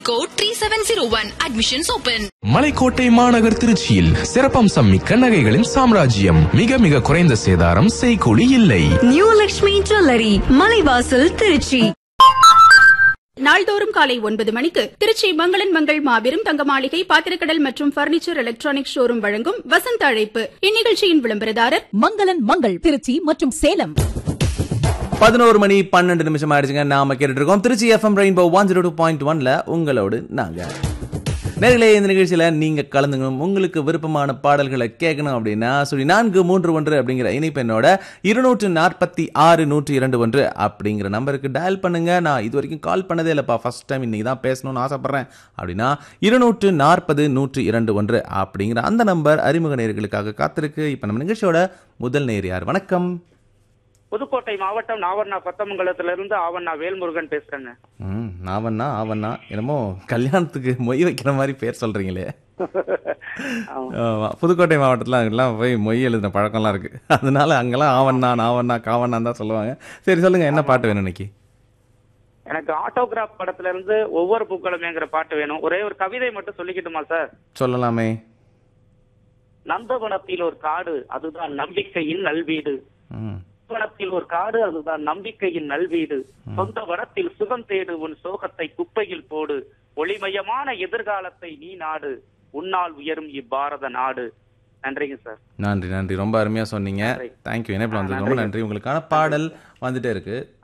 Code three seven zero one admissions open Malaikottai மாநகர் திருச்சியில் சிறப்பம்சம் மிக்க நகைகளின் சாம்ராஜ்யம் மிக மிக குறைந்த சேதாரம் செய்கூலி இல்லை நியூ லக்ஷ்மி ஜுவல்லரி மலைவாசல் திருச்சி நாள்தோறும் காலை ஒன்பது மணிக்கு திருச்சி மங்களன் மங்கள் மாபெரும் தங்க மாளிகை பாத்திரக்கடல் மற்றும் பர்னிச்சர் எலக்ட்ரானிக் ஷோரூம் வழங்கும் வசந்த அழைப்பு இந்நிகழ்ச்சியின் விளம்பரதாரர் மங்களன் மங்கள் திருச்சி மற்றும் சேலம் பதினோரு மணி பன்னெண்டு நிமிஷம் ஆயிடுச்சுங்க நாம கேட்டுட்டு இருக்கோம் Trichy FM Rainbow one zero two point ஒன்ல உங்களோடு நாங்க நேர்களே இந்த நிகழ்ச்சியில நீங்க கலந்துக்கணும் உங்களுக்கு விருப்பமான பாடல்களை கேட்கணும் அப்படின்னா சொல்லி நான்கு மூன்று ஒன்று அப்படிங்கிற இணைப்பெண்ணோட இருநூற்று நாற்பத்தி ஆறு நூற்றி இரண்டு ஒன்று அப்படிங்கிற நம்பருக்கு டயல் பண்ணுங்க நான் இது வரைக்கும் கால் பண்ணதே இல்லைப்பா ஃபர்ஸ்ட் டைம் இன்னைக்கு தான் பேசணும்னு ஆசைப்படுறேன் அப்படின்னா இருநூற்று நாற்பது நூற்றி இரண்டு ஒன்று அப்படிங்கிற அந்த நம்பர் அறிமுக நேர்களுக்காக காத்திருக்கு இப்போ நம்ம நிகழ்ச்சியோட முதல் நேர் யார் வணக்கம் புதுக்கோட்டை மாவட்டம் நாவண்ணா கொத்தமங்கலத்திலிருந்து ஆவண்ணா வேல்முருகன் பேசுறேங்க ம் நாவண்ணா ஆவண்ணா என்னமோ கல்யாணத்துக்கு மொய் வைக்கிற மாதிரி பேர் சொல்றீங்களே ஆமா, புதுக்கோட்டை மாவட்டத்தில் அங்கெல்லாம் போய் மொய் எழுதின பழக்கம்லாம் இருக்கு அதனால அங்கெல்லாம் ஆவண்ணா நாவண்ணா காவண்ணா தான் சொல்லுவாங்க சரி சொல்லுங்க என்ன பாட்டு வேணும் இன்னைக்கு எனக்கு ஆட்டோகிராஃப் படத்துல இருந்து ஒவ்வொரு பூக்களுமேங்கிற பாட்டு வேணும் ஒரே ஒரு கவிதை மட்டும் சொல்லிக்கிட்டுமா சார் சொல்லலாமே நந்தவனத்தில் ஒரு காடு அதுதான் நம்பிக்கையின் நல்வீடு ம் வனத்தில் ஒரு காடு அதுதான் நம்பிக்கையின் நல்வீடு சொந்த வனத்தில் சுகம் தேடு உன் சோகத்தை குப்பையில் போடு ஒளிமயமான எதிர்காலத்தை நீ நாடு உன்னால் உயரும் இப்பாரத நாடு நன்றிங்க சார் நன்றி நன்றி ரொம்ப அருமையா சொன்னீங்க நன்றி. தேங்க்யூ இணைப்பில் ஆ, வந்ததுக்கு ரொம்ப நன்றிங்க. நன்றி உங்களுக்கான பாடல் வந்துட்டே இருக்கு